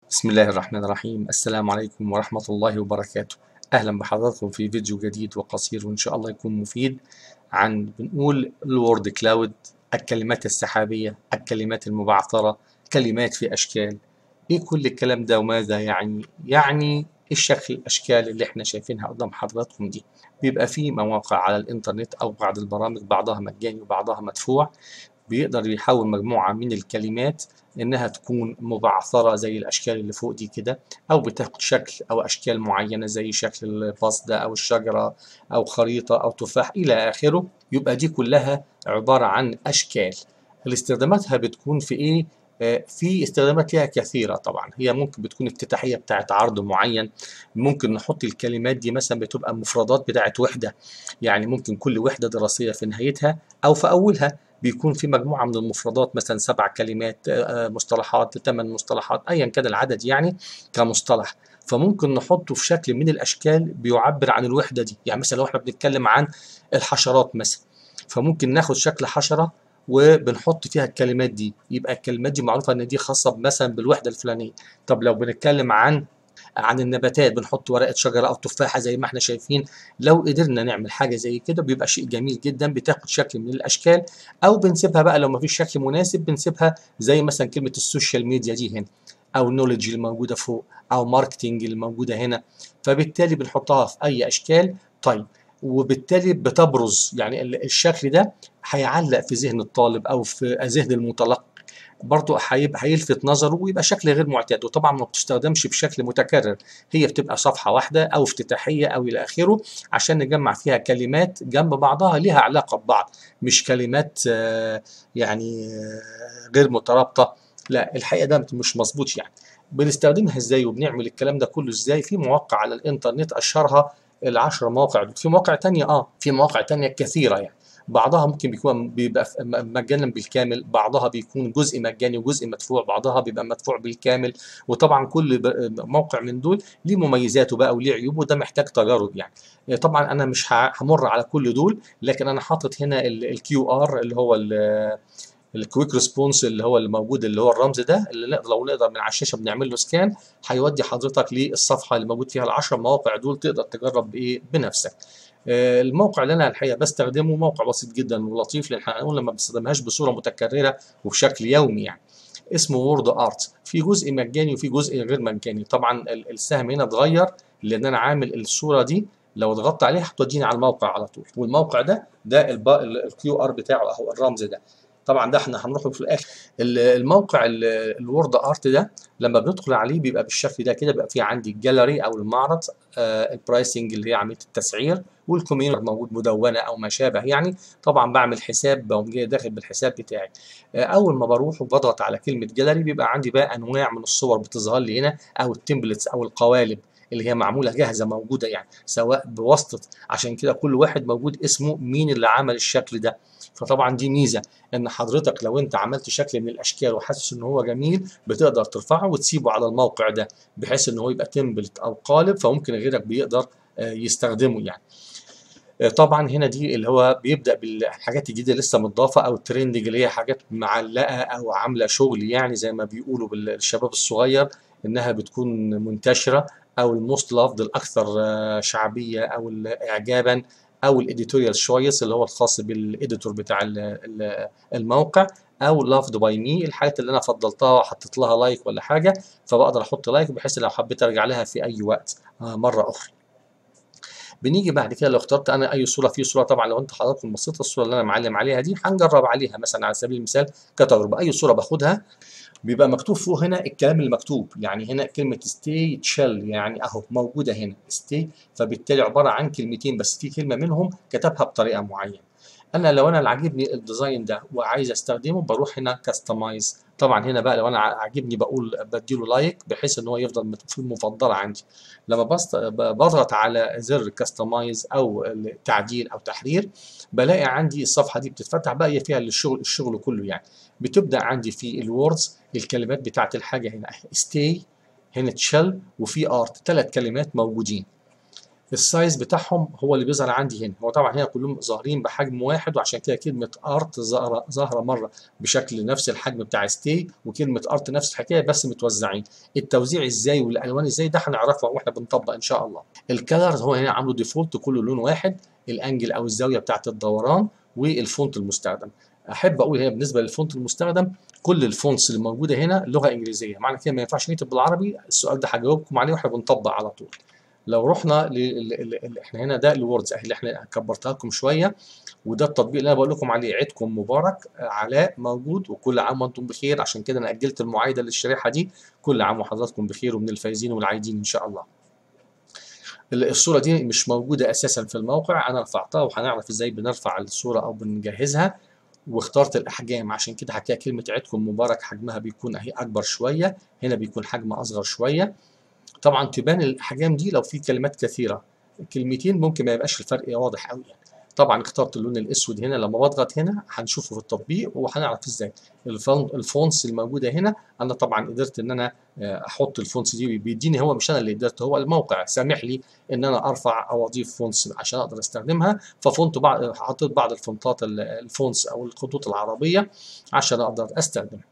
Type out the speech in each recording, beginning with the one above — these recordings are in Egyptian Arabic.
بسم الله الرحمن الرحيم السلام عليكم ورحمة الله وبركاته أهلا بحضراتكم في فيديو جديد وقصير وإن شاء الله يكون مفيد عن بنقول الوورد كلاود الكلمات السحابية الكلمات المبعثرة كلمات في أشكال إيه كل الكلام ده وماذا يعني يعني الشكل الأشكال اللي إحنا شايفينها قدام حضراتكم دي بيبقى في مواقع على الإنترنت أو بعض البرامج بعضها مجاني وبعضها مدفوع بيقدر يحول مجموعة من الكلمات إنها تكون مبعثرة زي الأشكال اللي فوق دي كده أو بتاخد شكل أو أشكال معينة زي شكل الباص ده أو الشجرة أو خريطة أو تفاح إلى آخره يبقى دي كلها عبارة عن أشكال الاستخداماتها بتكون في إيه؟ آه، في استخدامات ليها كثيرة طبعا هي ممكن بتكون افتتاحية بتاعت عرض معين ممكن نحط الكلمات دي مثلا بتبقى مفردات بتاعت وحدة يعني ممكن كل وحدة دراسية في نهايتها أو في أولها بيكون في مجموعة من المفردات مثلا سبع كلمات آه، مصطلحات ثمان مصطلحات أيا كان العدد يعني كمصطلح فممكن نحطه في شكل من الأشكال بيعبر عن الوحدة دي يعني مثلا لو احنا بنتكلم عن الحشرات مثلا فممكن ناخد شكل حشرة وبنحط فيها الكلمات دي يبقى الكلمات دي معروفة ان دي خاصة مثلا بالوحدة الفلانية طب لو بنتكلم عن عن النباتات بنحط ورقة شجرة أو تفاحة زي ما احنا شايفين لو قدرنا نعمل حاجة زي كده بيبقى شيء جميل جدا بتاخد شكل من الأشكال أو بنسيبها بقى لو ما فيش شكل مناسب بنسيبها زي مثلا كلمة السوشيال ميديا دي هنا أو نولج اللي موجودة فوق أو ماركتينج اللي موجودة هنا فبالتالي بنحطها في أي أشكال طيب وبالتالي بتبرز يعني ال- الشكل ده هيعلق في ذهن الطالب او في ذهن المتلقي برضه هيبقى هيلفت نظره ويبقى شكل غير معتاد وطبعا ما بتستخدمش بشكل متكرر هي بتبقى صفحه واحده او افتتاحيه او الى اخره عشان نجمع فيها كلمات جنب بعضها ليها علاقه ببعض مش كلمات آه، يعني آه، غير مترابطه لا الحقيقه ده مش مظبوط يعني بنستخدمها ازاي وبنعمل الكلام ده كله ازاي في مواقع على الانترنت اشهرها العشر مواقع دول في مواقع تانية اه في مواقع تانية كثيرة يعني بعضها ممكن بيكون بيبقى ف- م- مجانا بالكامل بعضها بيكون جزء مجاني وجزء مدفوع بعضها بيبقى مدفوع بالكامل وطبعا كل ب- موقع من دول ليه مميزاته بقى وليه عيوبه وده محتاج تجارب يعني آه، طبعا انا مش ه- همر على كل دول لكن انا حاطط هنا الكيو ار اللي هو ال- الكويك ريسبونس اللي هو اللي موجود اللي هو الرمز ده اللي نقدر لو نقدر من على الشاشه بنعمل له سكان هيودي حضرتك للصفحه اللي موجود فيها العشر مواقع دول تقدر تجرب بايه بنفسك آه، الموقع اللي انا الحقيقه بستخدمه موقع بسيط جدا ولطيف لان احنا هنقول لما بنستخدمهاش بصوره متكرره وبشكل يومي يعني اسمه وورد ارت في جزء مجاني وفي جزء غير مجاني طبعا ال- السهم هنا اتغير لان انا عامل الصوره دي لو ضغطت عليها هتوديني على الموقع على طول والموقع ده ده الكيو ار بتاعه اهو الرمز ده طبعا ده احنا هنروح له في الاخر ال- الموقع ال- الوورد ارت ده لما بندخل عليه بيبقى بالشكل ده كده بيبقى في عندي الجاليري او المعرض آه البرايسنج اللي هي عمليه التسعير والكوميونتي موجود مدونه او ما شابه يعني طبعا بعمل حساب بقوم جاي داخل بالحساب بتاعي آه اول ما بروح وبضغط على كلمه جاليري بيبقى عندي بقى انواع من الصور بتظهر لي هنا او التمبلتس او القوالب اللي هي معموله جاهزه موجوده يعني سواء بواسطه عشان كده كل واحد موجود اسمه مين اللي عمل الشكل ده فطبعا دي ميزه ان حضرتك لو انت عملت شكل من الاشكال وحاسس ان هو جميل بتقدر ترفعه وتسيبه على الموقع ده بحيث ان هو يبقى تمبلت او قالب فممكن غيرك بيقدر آه، يستخدمه يعني آه، طبعا هنا دي اللي هو بيبدا بالحاجات الجديده لسه متضافه او الترندنج اللي هي حاجات معلقه او عامله شغل يعني زي ما بيقولوا بالشباب الصغير انها بتكون منتشره او الموست لافد الاكثر آه، شعبيه او اعجابا او الاديتوريال شويس اللي هو الخاص بالاديتور بتاع ال- ال- الموقع او لافد باي مي الحاجات اللي انا فضلتها وحطيت لها لايك ولا حاجه فبقدر احط لايك بحيث لو حبيت ارجع لها في اي وقت آه، مره اخرى بنيجي بعد كده لو اخترت انا اي صوره في صوره طبعا لو انت حضرتك بصيت الصوره اللي انا معلم عليها دي هنجرب عليها مثلا على سبيل المثال كتجربه اي صوره باخدها بيبقى مكتوب فوق هنا الكلام اللي مكتوب يعني هنا كلمة stay chill يعني اهو موجودة هنا stay فبالتالي عبارة عن كلمتين بس في كلمة منهم كتبها بطريقة معينة انا لو انا اللي عاجبني الديزاين ده وعايز استخدمه بروح هنا كاستمايز طبعا هنا بقى لو انا عاجبني بقول بديله لايك بحيث ان هو يفضل في المفضله عندي لما بست- ب- بضغط على زر كاستمايز او تعديل او تحرير بلاقي عندي الصفحه دي بتتفتح بقى هي فيها الشغل الشغل كله يعني بتبدا عندي في الوردز الكلمات بتاعت الحاجه هنا stay هنا تشل وفي ارت ثلاث كلمات موجودين السايز بتاعهم هو اللي بيظهر عندي هنا هو طبعا هنا كلهم ظاهرين بحجم واحد وعشان كده كلمه ارت ظاهره ظاهره مره بشكل نفس الحجم بتاع ستي وكلمه ارت نفس الحكايه بس متوزعين التوزيع ازاي والالوان ازاي ده هنعرفه واحنا بنطبق ان شاء الله الكلرز هو هنا عامله ديفولت كله لون واحد الانجل او الزاويه بتاعه الدوران والفونت المستخدم احب اقول هنا بالنسبه للفونت المستخدم كل الفونتس اللي موجوده هنا لغه انجليزيه معنى كده ما ينفعش نكتب بالعربي السؤال ده هجاوبكم عليه واحنا بنطبق على طول لو رحنا ل... ل... ل... احنا هنا ده الوردز اهي اللي احنا كبرتها لكم شويه وده التطبيق اللي انا بقول لكم عليه عيدكم مبارك علاء موجود وكل عام وانتم بخير عشان كده انا اجلت المعايده للشريحه دي كل عام وحضراتكم بخير ومن الفايزين والعايدين ان شاء الله الصوره دي مش موجوده اساسا في الموقع انا رفعتها وهنعرف ازاي بنرفع الصوره او بنجهزها واخترت الاحجام عشان كده هتلاقي كلمه عيدكم مبارك حجمها بيكون اهي اكبر شويه هنا بيكون حجم اصغر شويه طبعا تبان الاحجام دي لو في كلمات كثيره كلمتين ممكن ما يبقاش الفرق واضح قوي يعني طبعا اخترت اللون الاسود هنا لما بضغط هنا هنشوفه في التطبيق وهنعرف ازاي الفونتس الموجوده هنا انا طبعا قدرت ان انا احط الفونتس دي بيديني هو مش انا اللي قدرت هو الموقع سامح لي ان انا ارفع او اضيف فونتس عشان اقدر استخدمها ففونت بعض حطيت بعض الفونتات الفونتس او الخطوط العربيه عشان اقدر استخدمها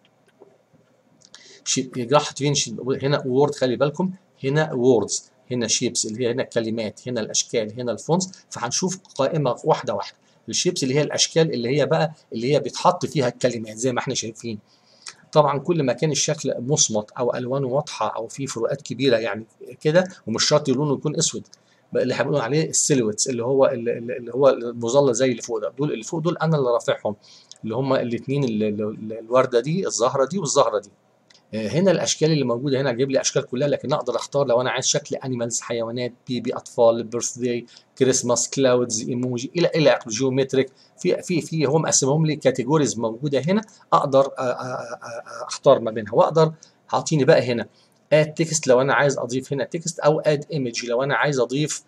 راحت فين هنا وورد خلي بالكم هنا ووردز هنا شيبس اللي هي هنا الكلمات هنا الاشكال هنا الفونتس فهنشوف قائمه واحده واحده الشيبس اللي هي الاشكال اللي هي بقى اللي هي بيتحط فيها الكلمات زي ما احنا شايفين طبعا كل ما كان الشكل مصمت او الوانه واضحه او في فروقات كبيره يعني كده ومش شرط لونه يكون اسود اللي هنقول عليه السيلويتس اللي هو اللي هو المظله زي اللي فوق ده دول اللي فوق دول انا اللي رافعهم اللي هم الاثنين الورده دي الزهره دي والزهره دي هنا الاشكال اللي موجوده هنا جايب لي اشكال كلها لكن اقدر اختار لو انا عايز شكل انيمالز حيوانات بيبي اطفال بيرث داي كريسماس كلاودز ايموجي الى الى اخره جيومتريك في في في هم قسمهم لي كاتيجوريز موجوده هنا اقدر اختار ما بينها واقدر اعطيني بقى هنا اد تكست لو انا عايز اضيف هنا تكست او اد ايمج لو انا عايز اضيف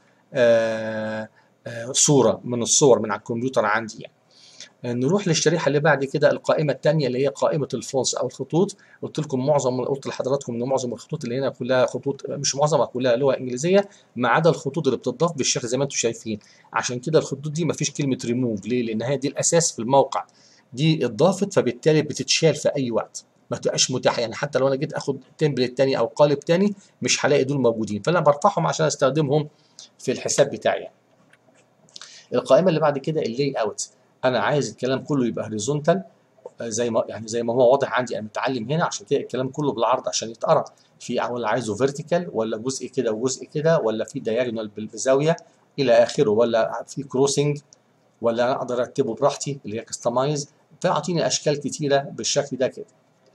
آآ آآ صوره من الصور من على الكمبيوتر عندي يعني نروح للشريحه اللي بعد كده القائمه الثانيه اللي هي قائمه الفونس او الخطوط قلت لكم معظم قلت لحضراتكم ان معظم الخطوط اللي هنا كلها خطوط مش معظمها كلها لغه انجليزيه ما عدا الخطوط اللي بتضاف بالشكل زي ما انتم شايفين عشان كده الخطوط دي ما فيش كلمه ريموف ليه لان هي دي الاساس في الموقع دي اتضافت فبالتالي بتتشال في اي وقت ما تبقاش متاحه يعني حتى لو انا جيت اخد تمبلت تاني او قالب تاني مش هلاقي دول موجودين فانا برفعهم عشان استخدمهم في الحساب بتاعي يعني. القائمه اللي بعد كده اللي اوت انا عايز الكلام كله يبقى هوريزونتال زي ما يعني زي ما هو واضح عندي انا متعلم هنا عشان كده الكلام كله بالعرض عشان يتقرا في ولا عايزه فيرتيكال ولا جزء كده وجزء كده ولا في دايجونال بزاويه الى اخره ولا في كروسنج ولا انا اقدر ارتبه براحتي اللي هي كستمايز فاعطيني اشكال كتيره بالشكل ده كده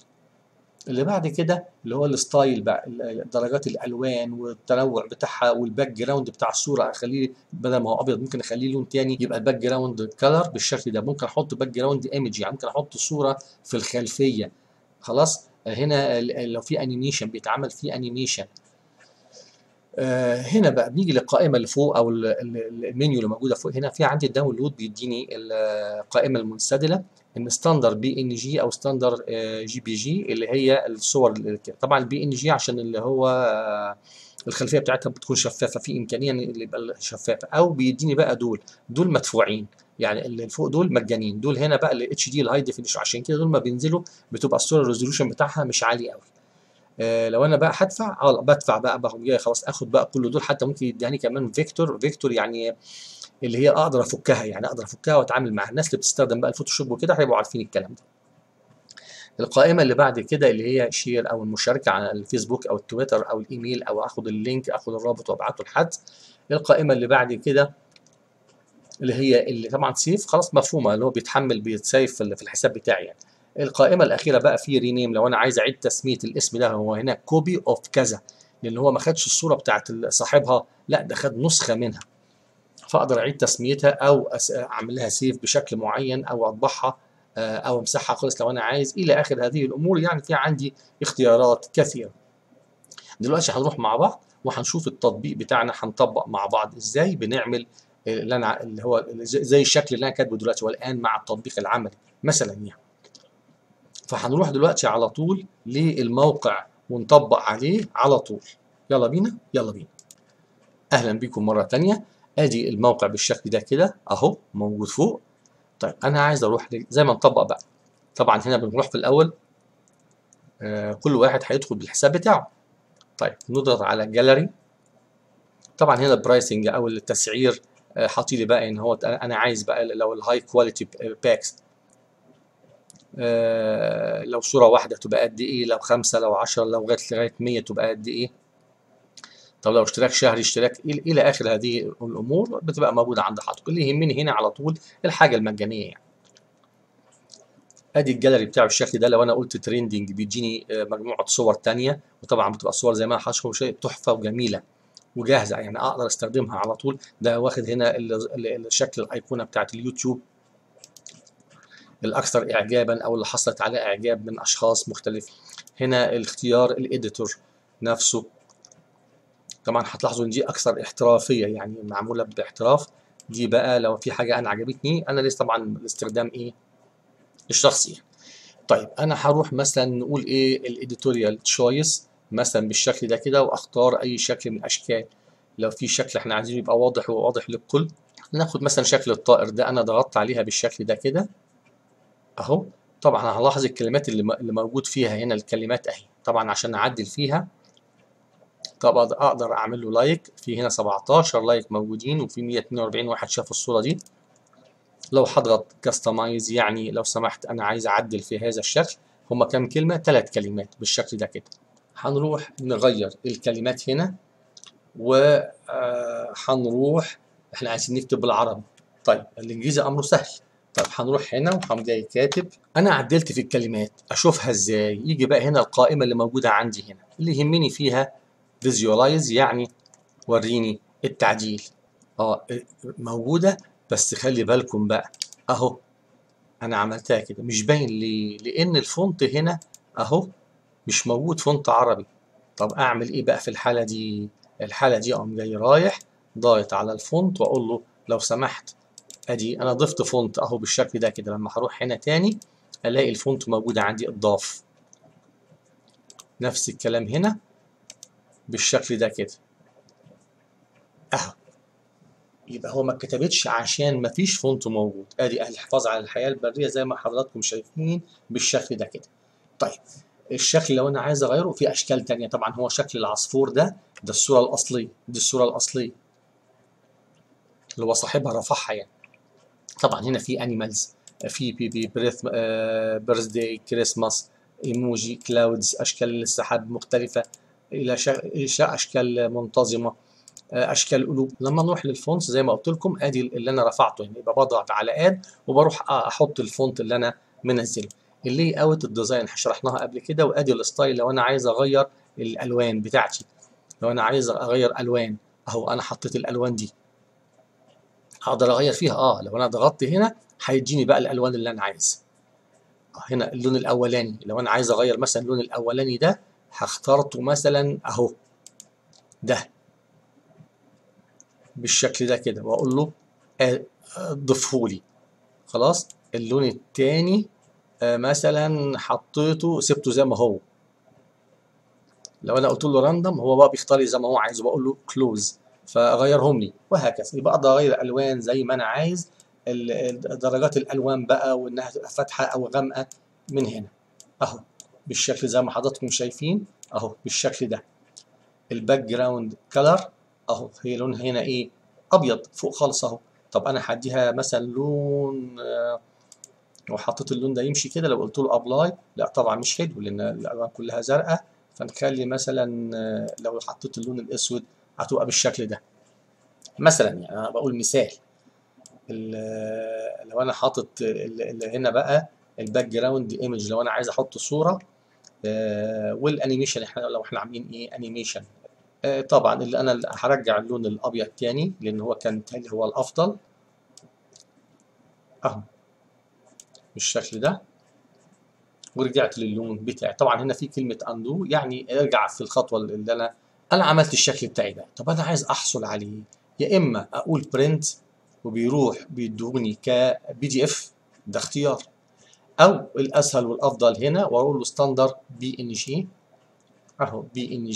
اللي بعد كده اللي هو الستايل بقى درجات الالوان والتنوع بتاعها والباك جراوند بتاع الصوره اخليه بدل ما هو ابيض ممكن اخليه لون تاني يبقى الباك جراوند كلر بالشكل ده ممكن احط باك جراوند ايمج يعني ممكن احط صوره في الخلفيه خلاص هنا لو في انيميشن بيتعمل فيه انيميشن آه هنا بقى بنيجي للقائمه اللي فوق او المنيو اللي موجوده فوق هنا في عندي الداونلود بيديني القائمه المنسدله ان ستاندر بي ان جي او ستاندر جي بي جي اللي هي الصور طبعا البي ان جي عشان اللي هو الخلفيه بتاعتها بتكون شفافه في امكانيه ان يبقى شفافه او بيديني بقى دول دول مدفوعين يعني اللي فوق دول مجانين دول هنا بقى الاتش دي الهاي ديفينيشن عشان كده دول ما بينزلوا بتبقى الصوره الريزولوشن بتاعها مش عالي قوي آه لو انا بقى هدفع اه بدفع بقى بقى جاي خلاص اخد بقى كل دول حتى ممكن يديني كمان فيكتور فيكتور يعني اللي هي اقدر افكها يعني اقدر افكها واتعامل مع الناس اللي بتستخدم بقى الفوتوشوب وكده هيبقوا عارفين الكلام ده القائمه اللي بعد كده اللي هي شير او المشاركه على الفيسبوك او التويتر او الايميل او اخد اللينك اخد الرابط وابعته لحد القائمه اللي بعد كده اللي هي اللي طبعا سيف خلاص مفهومه اللي هو بيتحمل بيتسيف في الحساب بتاعي يعني القائمه الاخيره بقى في رينيم لو انا عايز اعيد تسميه الاسم ده هو هنا كوبي اوف كذا لان هو ما خدش الصوره بتاعت صاحبها لا ده خد نسخه منها فاقدر اعيد تسميتها او اعمل لها سيف بشكل معين او اطبعها او امسحها خالص لو انا عايز الى اخر هذه الامور يعني في عندي اختيارات كثيره دلوقتي هنروح مع بعض وهنشوف التطبيق بتاعنا هنطبق مع بعض ازاي بنعمل اللي انا اللي هو زي الشكل اللي انا كاتبه دلوقتي والان مع التطبيق العملي مثلا يعني فهنروح دلوقتي على طول للموقع ونطبق عليه على طول يلا بينا يلا بينا اهلا بكم مره تانية ادي الموقع بالشكل ده كده اهو موجود فوق طيب انا عايز اروح زي ما نطبق بقى طبعا هنا بنروح في الاول آه كل واحد هيدخل بالحساب بتاعه طيب نضغط على جاليري طبعا هنا البرايسنج او التسعير آه حاطي لي بقى ان هو انا عايز بقى لو الهاي كواليتي باكس آه لو صورة واحدة تبقى قد ايه لو خمسة لو عشرة لو لغاية لغاية مية تبقى قد ايه طب لو اشتراك شهري اشتراك الى اخر هذه الامور بتبقى موجودة عند حضرتك اللي يهمني هنا على طول الحاجة المجانية يعني ادي الجاليري بتاعه بالشكل ده لو انا قلت تريندنج بيديني مجموعة صور تانية وطبعا بتبقى صور زي ما حضرتك شايف تحفة وجميلة وجاهزة يعني اقدر استخدمها على طول ده واخد هنا الشكل الايقونة بتاعت اليوتيوب الاكثر اعجابا او اللي حصلت عليه اعجاب من اشخاص مختلفين هنا الاختيار الاديتور نفسه طبعا هتلاحظوا ان دي اكثر احترافيه يعني معموله باحتراف دي بقى لو في حاجه انا عجبتني انا لسه طبعا الاستخدام ايه الشخصي طيب انا هروح مثلا نقول ايه الاديتوريال تشويس مثلا بالشكل ده كده واختار اي شكل من الاشكال لو في شكل احنا عايزينه يبقى واضح وواضح للكل ناخد مثلا شكل الطائر ده انا ضغطت عليها بالشكل ده كده اهو طبعا هلاحظ الكلمات اللي اللي موجود فيها هنا الكلمات اهي طبعا عشان اعدل فيها طب اقدر اعمل له لايك في هنا 17 لايك موجودين وفي 142 واحد شاف الصوره دي لو هضغط كاستمايز يعني لو سمحت انا عايز اعدل في هذا الشكل هما كام كلمه ثلاث كلمات بالشكل ده كده هنروح نغير الكلمات هنا وهنروح احنا عايزين نكتب بالعربي طيب الانجليزي امره سهل طيب هنروح هنا وهقوم جاي كاتب انا عدلت في الكلمات اشوفها ازاي يجي بقى هنا القائمه اللي موجوده عندي هنا اللي يهمني فيها فيزيولايز يعني وريني التعديل اه موجوده بس خلي بالكم بقى اهو انا عملتها كده مش باين ليه لان الفونت هنا اهو مش موجود فونت عربي طب اعمل ايه بقى في الحاله دي الحاله دي اقوم جاي رايح ضاغط على الفونت واقول له لو سمحت ادي انا ضفت فونت اهو بالشكل ده كده لما هروح هنا تاني الاقي الفونت موجوده عندي اضاف نفس الكلام هنا بالشكل ده كده اهو يبقى هو ما اتكتبتش عشان ما فيش فونت موجود ادي اهل الحفاظ على الحياه البريه زي ما حضراتكم شايفين بالشكل ده كده طيب الشكل لو انا عايز اغيره في اشكال تانية طبعا هو شكل العصفور ده ده الصوره الاصليه دي الصوره الاصليه اللي هو صاحبها رفعها يعني طبعا هنا في انيمالز في بي بي بريث بيرث داي كريسماس ايموجي كلاودز اشكال السحاب مختلفه الى اشكال منتظمه اشكال قلوب لما نروح للفونت زي ما قلت لكم ادي اللي انا رفعته هنا يبقى بضغط على اد وبروح احط الفونت اللي انا منزله اللي اوت الديزاين شرحناها قبل كده وادي الستايل لو انا عايز اغير الالوان بتاعتي لو انا عايز اغير الوان اهو انا حطيت الالوان دي هقدر اغير فيها اه لو انا ضغطت هنا هيديني بقى الالوان اللي انا عايزها هنا اللون الاولاني لو انا عايز اغير مثلا اللون الاولاني ده هختارته مثلا اهو ده بالشكل ده كده واقول له ضفه لي خلاص اللون التاني آه مثلا حطيته سبته زي ما هو لو انا قلت له راندوم هو بقى بيختار لي زي ما هو عايز بقول له كلوز فاغيرهم لي وهكذا يبقى اقدر اغير الالوان زي ما انا عايز درجات الالوان بقى وانها تبقى فاتحه او غامقه من هنا اهو بالشكل زي ما حضراتكم شايفين اهو بالشكل ده الباك جراوند كلر اهو هي لونها هنا ايه ابيض فوق خالص اهو طب انا هديها مثلا لون آه لو حطيت اللون ده يمشي كده لو قلت له ابلاي لا طبعا مش حلو لان الالوان كلها زرقاء فنخلي مثلا آه لو حطيت اللون الاسود هتبقى بالشكل ده مثلا يعني انا بقول مثال لو انا حاطط اللي هنا بقى الباك جراوند ايمج لو انا عايز احط صوره آه والانيميشن احنا لو احنا عاملين ايه انيميشن آه طبعا اللي انا هرجع اللون الابيض تاني لان هو كان تاني هو الافضل اهو بالشكل ده ورجعت للون بتاعي طبعا هنا في كلمه اندو يعني ارجع في الخطوه اللي انا انا عملت الشكل بتاعي ده طب انا عايز احصل عليه يا اما اقول برنت وبيروح بيدوني كبي دي اف ده اختيار او الاسهل والافضل هنا واقول له ستاندر بي ان جي اهو بي ان جي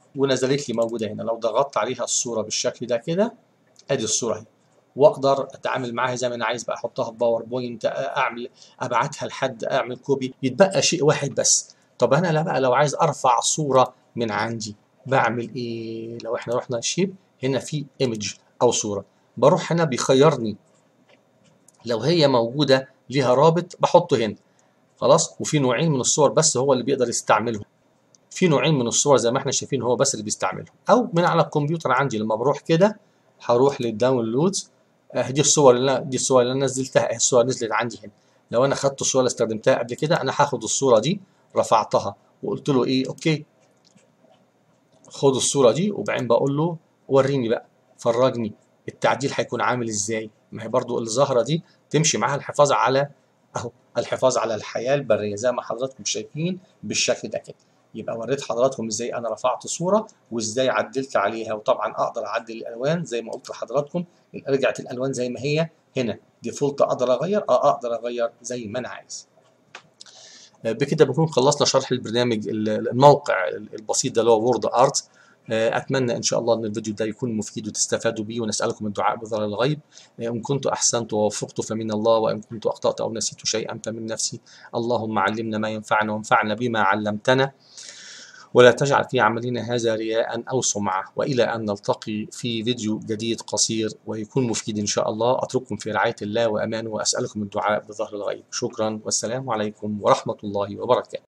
ونزلت لي موجوده هنا لو ضغطت عليها الصوره بالشكل ده كده ادي الصوره اهي واقدر اتعامل معاها زي ما انا عايز بقى احطها في باوربوينت اعمل ابعتها لحد اعمل كوبي يتبقى شيء واحد بس طب انا لا بقى لو عايز ارفع صوره من عندي بعمل ايه لو احنا رحنا شيب هنا في ايمج او صوره بروح هنا بيخيرني لو هي موجوده ليها رابط بحطه هنا خلاص وفي نوعين من الصور بس هو اللي بيقدر يستعملهم في نوعين من الصور زي ما احنا شايفين هو بس اللي بيستعملهم او من على الكمبيوتر عندي لما بروح كده هروح للداونلودز اه دي الصور اللي أنا دي الصور اللي انا نزلتها الصور نزلت عندي هنا لو انا خدت الصوره اللي استخدمتها قبل كده انا هاخد الصوره دي رفعتها وقلت له ايه اوكي خد الصوره دي وبعدين بقول له وريني بقى فرجني التعديل هيكون عامل ازاي ما هي برضو الزهره دي تمشي معاها الحفاظ على اهو الحفاظ على الحياه البريه زي ما حضراتكم شايفين بالشكل ده كده يبقى وريت حضراتكم ازاي انا رفعت صوره وازاي عدلت عليها وطبعا اقدر اعدل الالوان زي ما قلت لحضراتكم رجعت الالوان زي ما هي هنا ديفولت اقدر اغير اه اقدر اغير زي ما انا عايز بكده بنكون خلصنا شرح البرنامج الموقع البسيط ده اللي هو وورد ارت اتمنى ان شاء الله ان الفيديو ده يكون مفيد وتستفادوا بيه ونسالكم الدعاء بظهر الغيب ان كنت احسنت ووفقت فمن الله وان كنت اخطات او نسيت شيئا فمن نفسي اللهم علمنا ما ينفعنا وانفعنا بما علمتنا ولا تجعل في عملنا هذا رياء أو سمعة وإلى أن نلتقي في فيديو جديد قصير ويكون مفيد إن شاء الله أترككم في رعاية الله وأمانه وأسألكم الدعاء بظهر الغيب شكرا والسلام عليكم ورحمة الله وبركاته